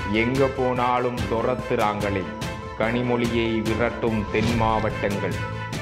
எங்க போனாலும் துரத்துறாங்களே கனிமொழியை விரட்டும் தென் மாவட்டங்கள்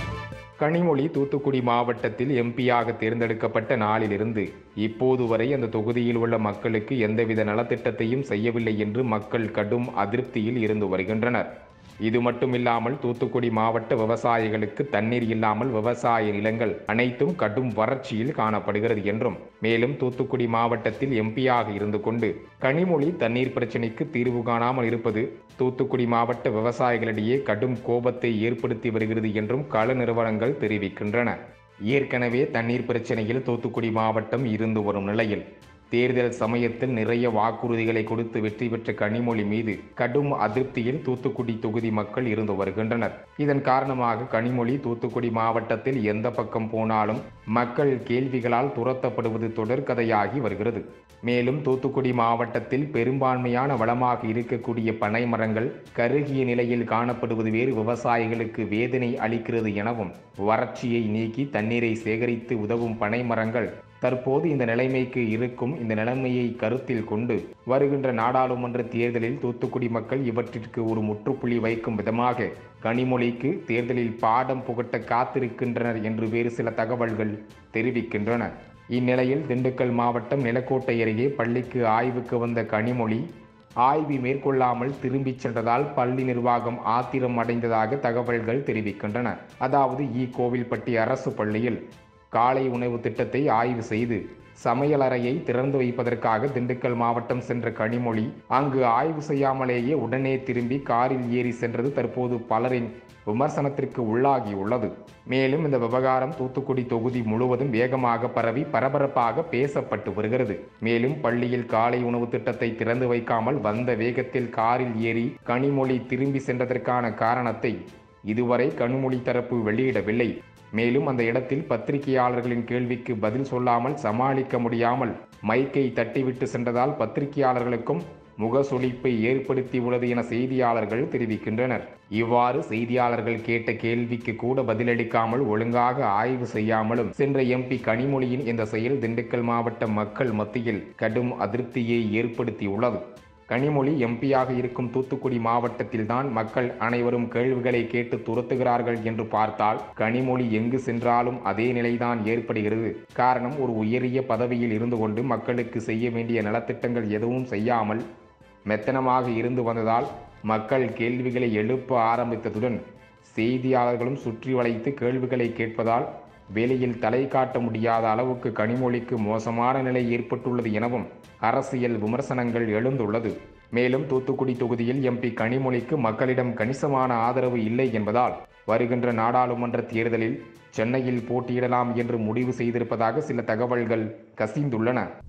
கனிமொழி தூத்துக்குடி மாவட்டத்தில் எம்பியாக தேர்ந்தெடுக்கப்பட்ட நாளிலிருந்து இப்போது வரை அந்த தொகுதியில் உள்ள மக்களுக்கு எந்தவித நலத்திட்டத்தையும் செய்யவில்லை என்று மக்கள் கடும் அதிருப்தியில் இருந்து வருகின்றனர் இது மட்டுமில்லாமல் தூத்துக்குடி மாவட்ட விவசாயிகளுக்கு தண்ணீர் இல்லாமல் விவசாய நிலங்கள் அனைத்தும் கடும் வறட்சியில் காணப்படுகிறது என்றும் மேலும் தூத்துக்குடி மாவட்டத்தில் எம்பியாக இருந்து கொண்டு கனிமொழி தண்ணீர் பிரச்சினைக்கு தீர்வு காணாமல் இருப்பது தூத்துக்குடி மாவட்ட விவசாயிகளிடையே கடும் கோபத்தை ஏற்படுத்தி வருகிறது என்றும் கள நிறுவனங்கள் தெரிவிக்கின்றன ஏற்கனவே தண்ணீர் பிரச்சனையில் தூத்துக்குடி மாவட்டம் இருந்து வரும் நிலையில் தேர்தல் சமயத்தில் நிறைய வாக்குறுதிகளை கொடுத்து வெற்றி பெற்ற கனிமொழி மீது கடும் அதிருப்தியில் தூத்துக்குடி தொகுதி மக்கள் இருந்து வருகின்றனர் இதன் காரணமாக கனிமொழி தூத்துக்குடி மாவட்டத்தில் எந்த பக்கம் போனாலும் மக்கள் கேள்விகளால் துரத்தப்படுவது தொடர்கதையாகி வருகிறது மேலும் தூத்துக்குடி மாவட்டத்தில் பெரும்பான்மையான வளமாக இருக்கக்கூடிய பனை மரங்கள் கருகிய நிலையில் காணப்படுவது வேறு விவசாயிகளுக்கு வேதனை அளிக்கிறது எனவும் வறட்சியை நீக்கி தண்ணீரை சேகரித்து உதவும் பனை மரங்கள் தற்போது இந்த நிலைமைக்கு இருக்கும் இந்த நிலைமையை கருத்தில் கொண்டு வருகின்ற நாடாளுமன்ற தேர்தலில் தூத்துக்குடி மக்கள் இவற்றிற்கு ஒரு முற்றுப்புள்ளி வைக்கும் விதமாக கனிமொழிக்கு தேர்தலில் பாடம் புகட்ட காத்திருக்கின்றனர் என்று வேறு சில தகவல்கள் தெரிவிக்கின்றன இந்நிலையில் திண்டுக்கல் மாவட்டம் நிலக்கோட்டை அருகே பள்ளிக்கு ஆய்வுக்கு வந்த கனிமொழி ஆய்வு மேற்கொள்ளாமல் திரும்பிச் சென்றதால் பள்ளி நிர்வாகம் ஆத்திரம் அடைந்ததாக தகவல்கள் தெரிவிக்கின்றன அதாவது ஈ கோவில்பட்டி அரசு பள்ளியில் காலை உணவு திட்டத்தை ஆய்வு செய்து சமையலறையை திறந்து வைப்பதற்காக திண்டுக்கல் மாவட்டம் சென்ற கனிமொழி அங்கு ஆய்வு செய்யாமலேயே உடனே திரும்பி காரில் ஏறி சென்றது தற்போது பலரின் விமர்சனத்திற்கு உள்ளாகியுள்ளது மேலும் இந்த விவகாரம் தூத்துக்குடி தொகுதி முழுவதும் வேகமாக பரவி பரபரப்பாக பேசப்பட்டு வருகிறது மேலும் பள்ளியில் காலை உணவு திட்டத்தை திறந்து வைக்காமல் வந்த வேகத்தில் காரில் ஏறி கனிமொழி திரும்பி சென்றதற்கான காரணத்தை இதுவரை கனிமொழி தரப்பு வெளியிடவில்லை மேலும் அந்த இடத்தில் பத்திரிகையாளர்களின் கேள்விக்கு பதில் சொல்லாமல் சமாளிக்க முடியாமல் மைக்கை தட்டிவிட்டு சென்றதால் பத்திரிகையாளர்களுக்கும் முகசுளிப்பை ஏற்படுத்தியுள்ளது என செய்தியாளர்கள் தெரிவிக்கின்றனர் இவ்வாறு செய்தியாளர்கள் கேட்ட கேள்விக்கு கூட பதிலளிக்காமல் ஒழுங்காக ஆய்வு செய்யாமலும் சென்ற எம்பி கனிமொழியின் இந்த செயல் திண்டுக்கல் மாவட்ட மக்கள் மத்தியில் கடும் அதிருப்தியை ஏற்படுத்தியுள்ளது கனிமொழி எம்பியாக இருக்கும் தூத்துக்குடி மாவட்டத்தில்தான் மக்கள் அனைவரும் கேள்விகளை கேட்டு துரத்துகிறார்கள் என்று பார்த்தால் கனிமொழி எங்கு சென்றாலும் அதே நிலைதான் ஏற்படுகிறது காரணம் ஒரு உயரிய பதவியில் இருந்து கொண்டு மக்களுக்கு செய்ய வேண்டிய நலத்திட்டங்கள் எதுவும் செய்யாமல் மெத்தனமாக இருந்து வந்ததால் மக்கள் கேள்விகளை எழுப்ப ஆரம்பித்ததுடன் செய்தியாளர்களும் சுற்றி வளைத்து கேள்விகளை கேட்பதால் வெளியில் தலை காட்ட முடியாத அளவுக்கு கனிமொழிக்கு மோசமான நிலை ஏற்பட்டுள்ளது எனவும் அரசியல் விமர்சனங்கள் எழுந்துள்ளது மேலும் தூத்துக்குடி தொகுதியில் எம்பி கனிமொழிக்கு மக்களிடம் கணிசமான ஆதரவு இல்லை என்பதால் வருகின்ற நாடாளுமன்ற தேர்தலில் சென்னையில் போட்டியிடலாம் என்று முடிவு செய்திருப்பதாக சில தகவல்கள் கசிந்துள்ளன